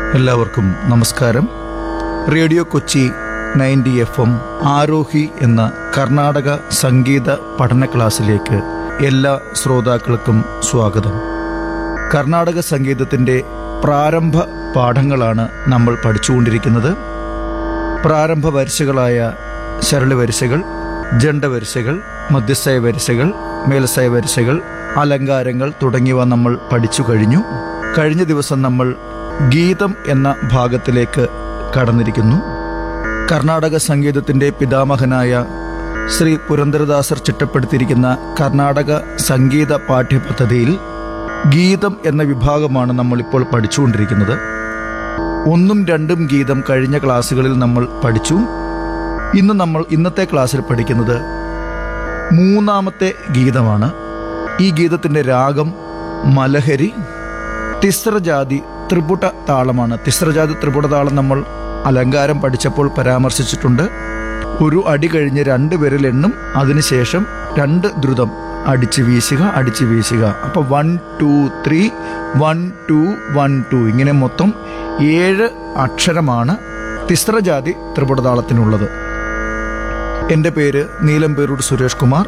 എല്ലാവർക്കും നമസ്കാരം radio Kochi ninety F M Arohi എന്ന കർണാടക സംഗീത പഠന ക്ലാസ്സിലേക്ക് എല്ലാ ശ്രോതാക്കൾക്കും സ്വാഗതം കർണാടക സംഗീതത്തിൻ്റെ പ്രാരംഭ പാഠങ്ങളാണ് നമ്മൾ പഠിച്ചുകൊണ്ടിരിക്കുന്നത് പ്രാരംഭ വരിശകളായ ശരളി വരിശകൾ ജണ്ട വരിശകൾ മധ്യസ്ഥയ വരിശകൾ മേലസ്ഥയ വരിശകൾ അലങ്കാരങ്ങൾ തുടങ്ങിയവ നമ്മൾ പഠിച്ചു കഴിഞ്ഞു കഴിഞ്ഞ ദിവസം നമ്മൾ ഗീതം എന്ന ഭാഗത്തിലേക്ക് കടന്നിരിക്കുന്നു കർണാടക സംഗീതത്തിന്റെ പിതാമഹനായ ശ്രീ പുരന്ദരദാസർ ചിട്ടപ്പെടുത്തിയിരിക്കുന്ന കർണാടക സംഗീത പാഠ്യപദ്ധതിയിൽ ഗീതം എന്ന വിഭാഗമാണ് നമ്മളിപ്പോൾ പഠിച്ചുകൊണ്ടിരിക്കുന്നത് ഒന്നും രണ്ടും ഗീതം കഴിഞ്ഞ ക്ലാസ്സുകളിൽ നമ്മൾ പഠിച്ചു ഇന്ന് നമ്മൾ ഇന്നത്തെ ക്ലാസ്സിൽ പഠിക്കുന്നത് മൂന്നാമത്തെ ഗീതമാണ് ഈ ഗീതത്തിൻ്റെ രാഗം മലഹരി തിസ്രജാതി ത്രിപുട താളമാണ് തിസ്രജാതി ത്രിപുട താളം നമ്മൾ അലങ്കാരം പഠിച്ചപ്പോൾ പരാമർശിച്ചിട്ടുണ്ട് ഒരു അടി കഴിഞ്ഞ് രണ്ട് വിരൽ എണ്ണും അതിനുശേഷം രണ്ട് ദ്രുതം അടിച്ച് വീശുക അടിച്ച് വീശുക അപ്പോൾ one two three one two one two ഇങ്ങനെ മൊത്തം ഏഴ് അക്ഷരമാണ് തിസ്രജാതി ത്രിപുടതാളത്തിനുള്ളത് എൻ്റെ പേര് നീലംപേരൂർ സുരേഷ് കുമാർ